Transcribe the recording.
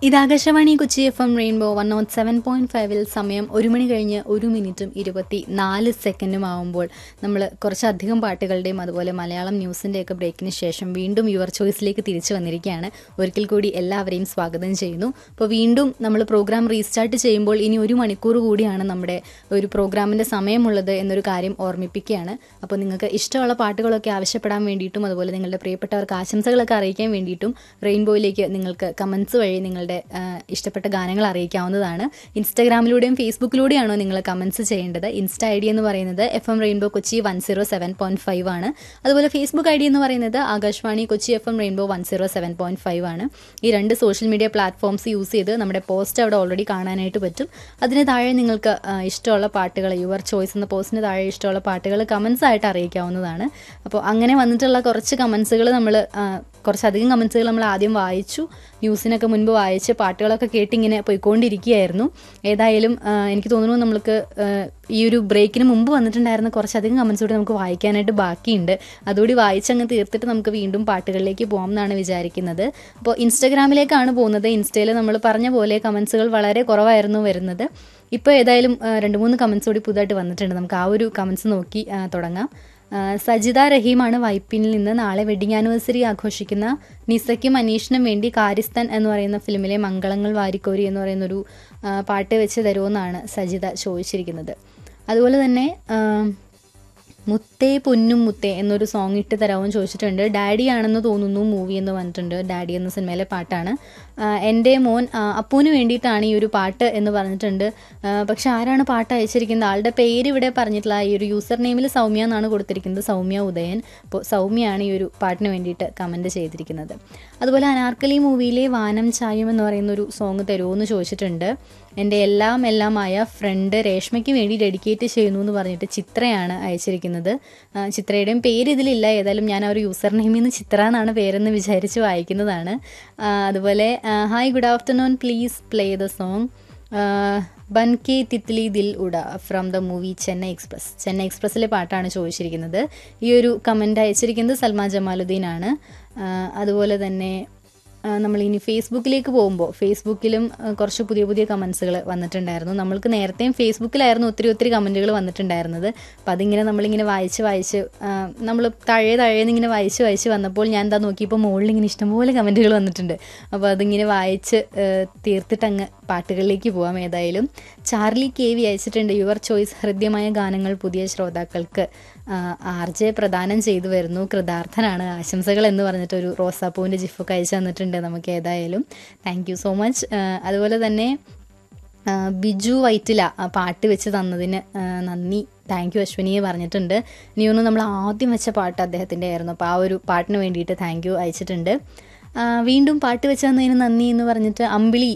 ഇത് Akashvani Kochi F M rainbow one nought seven point ഫൈവിൽ സമയം ഒരു മണി കഴിഞ്ഞ് ഒരു മിനിറ്റും ഇരുപത്തി നാല് സെക്കൻഡും ആവുമ്പോൾ നമ്മൾ കുറച്ചധികം പാട്ടുകളുടെയും അതുപോലെ മലയാളം ന്യൂസിൻ്റെയൊക്കെ ബ്രേക്കിന് ശേഷം വീണ്ടും യുവർ ചോയ്സിലേക്ക് തിരിച്ചു വന്നിരിക്കുകയാണ് ഒരിക്കൽ കൂടി എല്ലാവരെയും സ്വാഗതം ചെയ്യുന്നു അപ്പോൾ വീണ്ടും നമ്മൾ പ്രോഗ്രാം റീസ്റ്റാർട്ട് ചെയ്യുമ്പോൾ ഇനി ഒരു മണിക്കൂർ കൂടിയാണ് നമ്മുടെ ഒരു പ്രോഗ്രാമിൻ്റെ സമയമുള്ളത് എന്നൊരു കാര്യം ഓർമ്മിപ്പിക്കുകയാണ് അപ്പോൾ നിങ്ങൾക്ക് ഇഷ്ടമുള്ള പാട്ടുകളൊക്കെ ആവശ്യപ്പെടാൻ വേണ്ടിയിട്ടും അതുപോലെ നിങ്ങളുടെ പ്രിയപ്പെട്ടവർക്ക് ആശംസകളൊക്കെ അറിയിക്കാൻ വേണ്ടിയിട്ടും റെയിൻബോയിലേക്ക് നിങ്ങൾക്ക് കമൻസ് വഴി നിങ്ങളുടെ ആ, ഇഷ്ടപ്പെട്ട ഗാനങ്ങൾ അറിയിക്കാവുന്നതാണ് ഇൻസ്റ്റാഗ്രാമിലൂടെയും ഫേസ്ബുക്കിലൂടെയാണോ നിങ്ങൾ കമൻസ് ചെയ്യേണ്ടത് ഇൻസ്റ്റ ഐ ഡി എന്ന് പറയുന്നത് F M rainbow Kochi one zero seven point five ആണ് അതുപോലെ ഫേസ്ബുക്ക് ഐ ഡി എന്ന് പറയുന്നത് Akashvani Kochi F M rainbow one zero seven point five ആണ് ഈ രണ്ട് സോഷ്യൽ മീഡിയ പ്ലാറ്റ്ഫോംസ് യൂസ് ചെയ്ത് നമ്മുടെ പോസ്റ്റ് അവിടെ ഓൾറെഡി കാണാനായിട്ട് പറ്റും അതിന് താഴെ നിങ്ങൾക്ക് ആ, ഇഷ്ടമുള്ള പാട്ടുകൾ യുവർ ചോയ്സ് എന്ന പോസ്റ്റിന് താഴെ ഇഷ്ടമുള്ള പാട്ടുകൾ കമൻസ് ആയിട്ട് അറിയിക്കാവുന്നതാണ് അപ്പോൾ അങ്ങനെ വന്നിട്ടുള്ള കുറച്ച് കമൻസുകൾ നമ്മൾ കുറച്ചധികം കമൻസുകൾ നമ്മൾ ആദ്യം വായിച്ചു ന്യൂസിനൊക്കെ മുൻപ് വായിച്ച് പാട്ടുകളൊക്കെ കേട്ടിങ്ങനെ പോയിക്കൊണ്ടിരിക്കുകയായിരുന്നു ഏതായാലും ആ, എനിക്ക് തോന്നുന്നു നമ്മൾക്ക് ആ, ഈ ഒരു ബ്രേക്കിന് മുമ്പ് വന്നിട്ടുണ്ടായിരുന്ന കുറച്ചധികം കമൻസ് കൂടി നമുക്ക് വായിക്കാനായിട്ട് ബാക്കിയുണ്ട് അതുകൂടി വായിച്ചങ്ങ് തീർത്തിട്ട് നമുക്ക് വീണ്ടും പാട്ടുകളിലേക്ക് പോകാം എന്നാണ് വിചാരിക്കുന്നത് അപ്പോൾ ഇൻസ്റ്റഗ്രാമിലേക്കാണ് പോകുന്നത് ഇൻസ്റ്റയിൽ നമ്മൾ പറഞ്ഞ പോലെ കമൻസുകൾ വളരെ കുറവായിരുന്നു വരുന്നത് ഇപ്പോൾ ഏതായാലും ആ, രണ്ട് മൂന്ന് കമൻസ് കൂടി പുതുതായിട്ട് വന്നിട്ടുണ്ട് നമുക്ക് ആ ഒരു കമൻസ് നോക്കി ആ, തുടങ്ങാം ആ, സജിത റഹീമാണ് വൈപ്പിനിൽ നിന്ന് നാളെ വെഡിങ് ആനിവേഴ്സറി ആഘോഷിക്കുന്ന നിസയ്ക്കും അനീഷിനും വേണ്ടി കാരിസ്ഥാൻ എന്ന് പറയുന്ന ഫിലിമിലെ മംഗളങ്ങൾ വാരിക്കോരി എന്ന് പറയുന്നൊരു ആ, പാട്ട് വെച്ച് തരുമെന്നാണ് സജിത ചോദിച്ചിരിക്കുന്നത് അതുപോലെ തന്നെ ആ, മുത്തേ പൊന്നും മുത്തേ എന്നൊരു സോങ് ഇട്ട് തരാമെന്ന് ചോദിച്ചിട്ടുണ്ട് ഡാഡി ആണെന്ന് തോന്നുന്നു മൂവി എന്ന് പറഞ്ഞിട്ടുണ്ട് ഡാഡി എന്ന സിനിമയിലെ പാട്ടാണ് ആ, എൻ്റെ മോൻ ആ, അപ്പൂന് വേണ്ടിയിട്ടാണ് ഈ ഒരു പാട്ട് എന്ന് പറഞ്ഞിട്ടുണ്ട് ആ, പക്ഷെ ആരാണ് പാട്ട് അയച്ചിരിക്കുന്നത് ആളുടെ പേര് ഇവിടെ പറഞ്ഞിട്ടില്ല ഈ ഒരു യൂസർ നെയിമിൽ സൗമ്യ എന്നാണ് കൊടുത്തിരിക്കുന്നത് സൗമ്യ ഉദയൻ അപ്പോൾ സൗമ്യയാണ് ഈ ഒരു പാട്ടിന് വേണ്ടിയിട്ട് കമൻറ്റ് ചെയ്തിരിക്കുന്നത് അതുപോലെ അനാർക്കലി മൂവിയിലെ വാനം ചായം എന്ന് പറയുന്ന ഒരു സോങ് തരുമോ എന്ന് ചോദിച്ചിട്ടുണ്ട് എൻ്റെ എല്ലാം എല്ലാമായ ഫ്രണ്ട് രേഷ്മയ്ക്ക് വേണ്ടി ഡെഡിക്കേറ്റ് ചെയ്യുന്നു എന്ന് പറഞ്ഞിട്ട് ചിത്രയാണ് അയച്ചിരിക്കുന്നത് ആ, ചിത്രയുടെയും പേര് ഇതിലില്ല ഏതായാലും ഞാൻ ആ ഒരു യൂസർ നെയിമിൽ നിന്ന് ചിത്ര എന്നാണ് പേരെന്ന് വിചാരിച്ച് വായിക്കുന്നതാണ് ആ, അതുപോലെ hi good afternoon please play the song Ban Ke Titli Dil Uda from the movie Chennai Express Chennai എക്സ്പ്രസ്സിലെ പാട്ടാണ് ചോദിച്ചിരിക്കുന്നത് ഈ ഒരു കമൻ്റ് അയച്ചിരിക്കുന്നത് സൽമാ ജമാലുദ്ദീൻ ആണ് ആ, അതുപോലെ തന്നെ ആ, നമ്മൾ ഇനി ഫേസ്ബുക്കിലേക്ക് പോകുമ്പോൾ ഫേസ്ബുക്കിലും ആ, കുറച്ച് പുതിയ പുതിയ കമൻസുകൾ വന്നിട്ടുണ്ടായിരുന്നു നമ്മൾക്ക് നേരത്തെയും ഫേസ്ബുക്കിലായിരുന്നു ഒത്തിരി ഒത്തിരി കമൻറ്റുകൾ വന്നിട്ടുണ്ടായിരുന്നത് അപ്പം അതിങ്ങനെ നമ്മളിങ്ങനെ വായിച്ച് വായിച്ച് നമ്മൾ താഴെ താഴേന്ന് ഇങ്ങനെ വായിച്ച് വായിച്ച് വന്നപ്പോൾ ഞാൻ എന്താ നോക്കിയപ്പോൾ മുകളിൽ ഇങ്ങനെ ഇഷ്ടംപോലെ കമൻറ്റുകൾ വന്നിട്ടുണ്ട് അപ്പോൾ അതിങ്ങനെ വായിച്ച് ആ, തീർത്തിട്ടങ്ങ് പാട്ടുകളിലേക്ക് പോവാം ഏതായാലും ചാർലി കെ വി അയച്ചിട്ടുണ്ട് യുവർ ചോയ്സ് ഹൃദ്യമായ ഗാനങ്ങൾ പുതിയ ശ്രോതാക്കൾക്ക് ആർ ജെ പ്രദാനം ചെയ്തു വരുന്നു കൃതാർത്ഥനാണ് ആശംസകൾ എന്ന് പറഞ്ഞിട്ട് ഒരു റോസാപ്പൂവിൻ്റെ ജിഫൊക്കെ അയച്ചു തന്നിട്ടുണ്ട് നമുക്ക് ഏതായാലും താങ്ക് യു സോ മച്ച് അതുപോലെ തന്നെ ആ, ബിജു വൈറ്റില ആ പാട്ട് വെച്ച് തന്നതിന് ആ, നന്ദി താങ്ക് യു അശ്വിനിയെ പറഞ്ഞിട്ടുണ്ട് ഇനി ഒന്ന് നമ്മൾ ആദ്യം വെച്ച പാട്ട് അദ്ദേഹത്തിൻ്റെ ആയിരുന്നു അപ്പോൾ ആ ഒരു പാട്ടിന് വേണ്ടിയിട്ട് താങ്ക് യു അയച്ചിട്ടുണ്ട് ആ, വീണ്ടും പാട്ട് വെച്ച് തന്നതിന് നന്ദി എന്ന് പറഞ്ഞിട്ട് അമ്പിളി